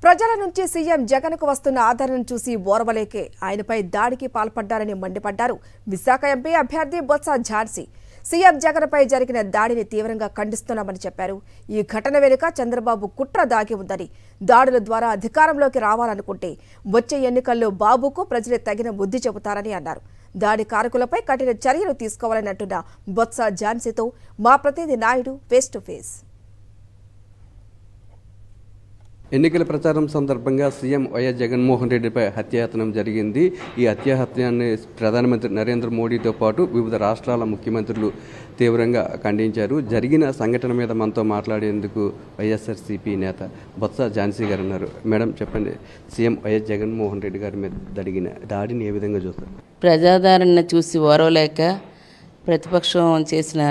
ప్రజల నుంచి సీఎం జగన్కు వస్తున్న ఆదరణను చూసి ఓర్వలేకే ఆయనపై దాడికి పాల్పడ్డారని మండిపడ్డారు విశాఖ ఎంపీ అభ్యర్థి బొత్స ఝాన్సీ సీఎం జగన్పై జరిగిన దాడిని తీవ్రంగా ఖండిస్తున్నామని చెప్పారు ఈ ఘటన వెనుక చంద్రబాబు కుట్ర దాగి ఉందని దాడుల ద్వారా అధికారంలోకి రావాలనుకుంటే వచ్చే ఎన్నికల్లో బాబుకు ప్రజలే తగిన బుద్ధి చెబుతారని అన్నారు దాడి కారకులపై కఠిన చర్యలు తీసుకోవాలని అంటున్న బొత్స ఝాన్సీతో మా ప్రతినిధి నాయుడు ఫేస్ టు ఫేస్ ఎన్నికల ప్రచారం సందర్భంగా సీఎం వైఎస్ జగన్మోహన్ రెడ్డిపై హత్యాయత్నం జరిగింది ఈ హత్యాహత్యాన్ని ప్రధానమంత్రి నరేంద్ర మోడీతో పాటు వివిధ రాష్ట్రాల ముఖ్యమంత్రులు తీవ్రంగా ఖండించారు జరిగిన సంఘటన మీద మనతో మాట్లాడేందుకు వైఎస్ఆర్సీపీ నేత బొత్స ఝాన్సీ గారు ఉన్నారు మేడం చెప్పండి సీఎం వైఎస్ జగన్మోహన్ రెడ్డి గారి మీద జరిగిన దాడిని ఏ విధంగా చూస్తారు ప్రజాదరణ చూసి ఓరవలేక ప్రతిపక్షం చేసిన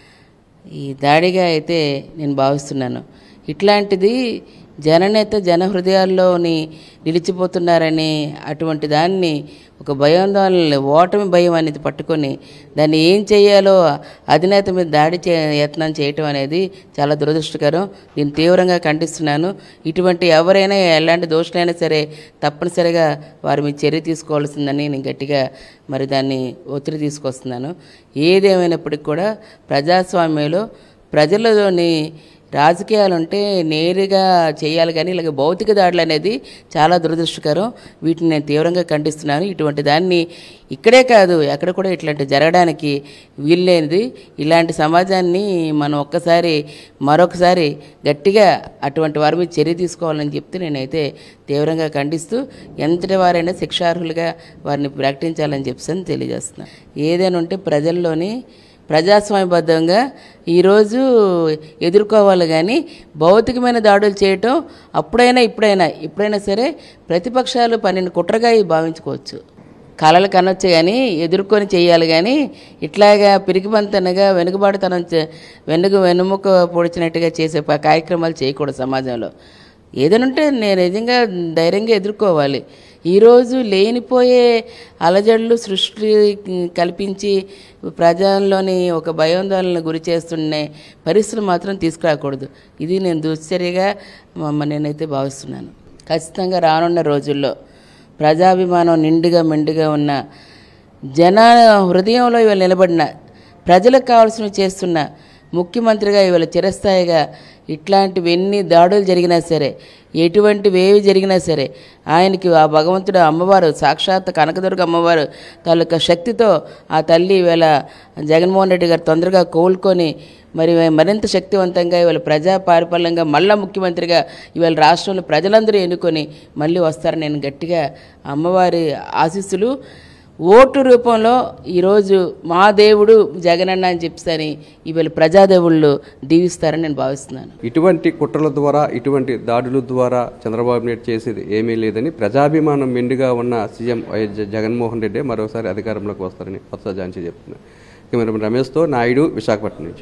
ఈ దాడిగా అయితే నేను భావిస్తున్నాను ఇట్లాంటిది జననేత జన హృదయాల్లోని నిలిచిపోతున్నారని అటువంటి దాన్ని ఒక భయాందోళన ఓటమి భయం అనేది పట్టుకొని దాన్ని ఏం చేయాలో అధినేత మీద దాడి చే యత్నం చేయటం అనేది చాలా దురదృష్టకరం నేను తీవ్రంగా ఖండిస్తున్నాను ఇటువంటి ఎవరైనా ఎలాంటి దోషులైనా సరే తప్పనిసరిగా వారి మీద చర్య తీసుకోవాల్సిందని నేను గట్టిగా మరి దాన్ని ఒత్తిడి తీసుకొస్తున్నాను ఏదేమైనప్పటికీ కూడా ప్రజాస్వామ్యంలో ప్రజలలోని రాజకీయాలు ఉంటే నేరుగా చేయాలి కానీ ఇలాగ భౌతిక దాడులు అనేది చాలా దురదృష్టకరం వీటిని నేను తీవ్రంగా ఖండిస్తున్నాను ఇటువంటి దాన్ని ఇక్కడే కాదు ఎక్కడ కూడా ఇట్లాంటి జరగడానికి వీల్లేనిది ఇలాంటి సమాజాన్ని మనం ఒక్కసారి మరొకసారి గట్టిగా అటువంటి వారి మీద చర్య తీసుకోవాలని చెప్తే నేనైతే తీవ్రంగా ఖండిస్తూ ఎంతటి వారైనా శిక్షార్హులుగా వారిని ప్రకటించాలని చెప్పి తెలియజేస్తున్నాను ఏదైనా ఉంటే ప్రజల్లోని ప్రజాస్వామ్యబద్ధంగా ఈరోజు ఎదుర్కోవాలి కానీ భౌతికమైన దాడులు చేయటం అప్పుడైనా ఇప్పుడైనా ఇప్పుడైనా సరే ప్రతిపక్షాలు పనిని కుట్రగా ఇవి భావించుకోవచ్చు కళలు కనొచ్చు కానీ ఎదుర్కొని చేయాలి కానీ ఇట్లాగా పిరికిబంతనగా వెనుకబాటుతనం చే- వెనుక వెనుముక పొడిచినట్టుగా చేసే ప- కార్యక్రమాలు చేయకూడదు సమాజంలో ఏదైనా ఉంటే నేను నిజంగా ధైర్యంగా ఎదుర్కోవాలి ఈరోజు లేనిపోయే అలజడులు సృష్టి కల్పించి ప్రజల్లోని ఒక భయాందోళనకు గురి చేస్తున్న పరిస్థితులు మాత్రం తీసుకురాకూడదు ఇది నేను దుశ్చర్యగా మ- నేనైతే భావిస్తున్నాను ఖచ్చితంగా రానున్న రోజుల్లో ప్రజాభిమానం నిండుగా మెండుగా ఉన్న జన హృదయంలో ఇవాళ నిలబడిన ప్రజలకు కావాల్సినవి చేస్తున్న ముఖ్యమంత్రిగా ఇవాళ చిరస్థాయిగా ఇట్లాంటివి ఎన్ని దాడులు జరిగినా సరే ఎటువంటివి ఏవి జరిగినా సరే ఆయనకి ఆ భగవంతుడు అమ్మవారు సాక్షాత్ కనకదుర్గ అమ్మవారు తాలూకా శక్తితో ఆ తల్లి ఇవాళ జగన్మోహన్ రెడ్డి గారు తొందరగా కోలుకొని మరి మరింత శక్తివంతంగా ఇవాళ ప్రజా పరిపాలనగా మళ్ళా ముఖ్యమంత్రిగా ఇవాళ రాష్ట్రంలో ప్రజలందరూ ఎన్నుకొని మళ్ళీ వస్తారని నేను గట్టిగా అమ్మవారి ఆశీస్సులు ఓటు రూపంలో ఈరోజు మా దేవుడు జగనన్న అని చెప్తాని ఇవాళ ప్రజాదేవుళ్ళు దీవిస్తారని నేను భావిస్తున్నాను ఇటువంటి కుట్రల ద్వారా ఇటువంటి దాడుల ద్వారా చంద్రబాబు నాయుడు చేసేది ఏమీ లేదని ప్రజాభిమానం మెండుగా ఉన్న సీఎం వైఎస్ జ- జగన్మోహన్ రెడ్డి మరోసారి అధికారంలోకి వస్తారని బొత్స ఝాన్సీ చెప్తున్నారు కెమెరామెన్ రమేష్తో నాయుడు విశాఖపట్నం నుంచి